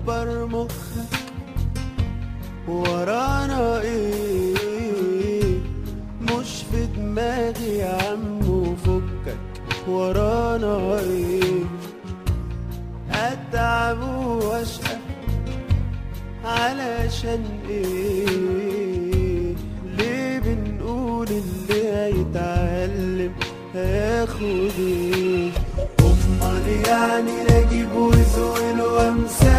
كبر مخك ورانا ايه مش في دماغي يا عم وفكك ورانا ايه اتعب واشقى علشان ايه ليه بنقول اللي هيتعلم هياخد ايه امال يعني نجيب وزويل وامثال